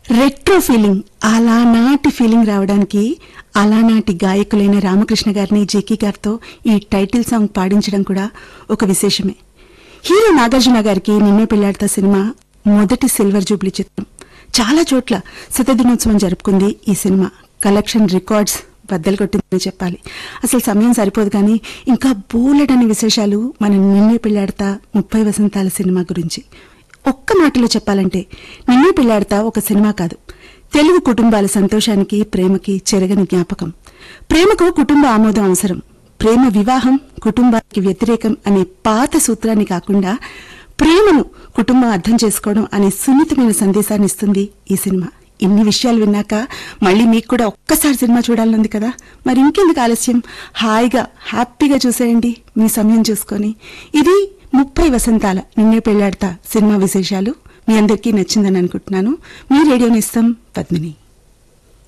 retro feeling అలానాటి feeling రావడానికి అలానాటి గాయకులైన రామకృష్ణ గారిని జేకీ గారితో ఈ టైటిల్ సాంగ్ పాడించడం కూడా ఒక విశేషమే హీరో నాగార్జున గారికి నిన్నే పెళ్లాడతా సినిమా మొదటి సిల్వర్ జూబ్లీ చిత్రం చాలా చోట్ల శతదినోత్సవం జరుపుకుంది ఈ సినిమా కలెక్షన్ రికార్డ్స్ బద్దలు కొట్టిందని చెప్పాలి అసలు సమయం సరిపోదు కానీ ఇంకా బోలెడని విశేషాలు మన నిన్నే పెళ్లాడతా ముప్పై వసంతాల సినిమా గురించి ఒక్క మాటలో చెప్పాలంటే నిన్నే పెళ్లాడతా ఒక సినిమా కాదు తెలుగు కుటుంబాల సంతోషానికి ప్రేమకి చెరగని జ్ఞాపకం ప్రేమకు కుటుంబ ఆమోదం అవసరం ప్రేమ వివాహం కుటుంబానికి వ్యతిరేకం అనే పాత సూత్రాన్ని కాకుండా ప్రేమను కుటుంబం అర్థం చేసుకోవడం అనే సున్నితమైన సందేశాన్ని ఇస్తుంది ఈ సినిమా ఇన్ని విషయాలు విన్నాక మళ్ళీ మీకు కూడా ఒక్కసారి సినిమా చూడాలనుంది కదా మరి ఇంకెందుకు ఆలస్యం హాయిగా హ్యాపీగా చూసేయండి మీ సమయం చూసుకొని ఇది ముప్పై వసంతాల నిన్నే పెళ్లాడతా సినిమా విశేషాలు మీ అందరికీ నచ్చిందని అనుకుంటున్నాను మీ రేడియోని ఇస్తాం పద్మిని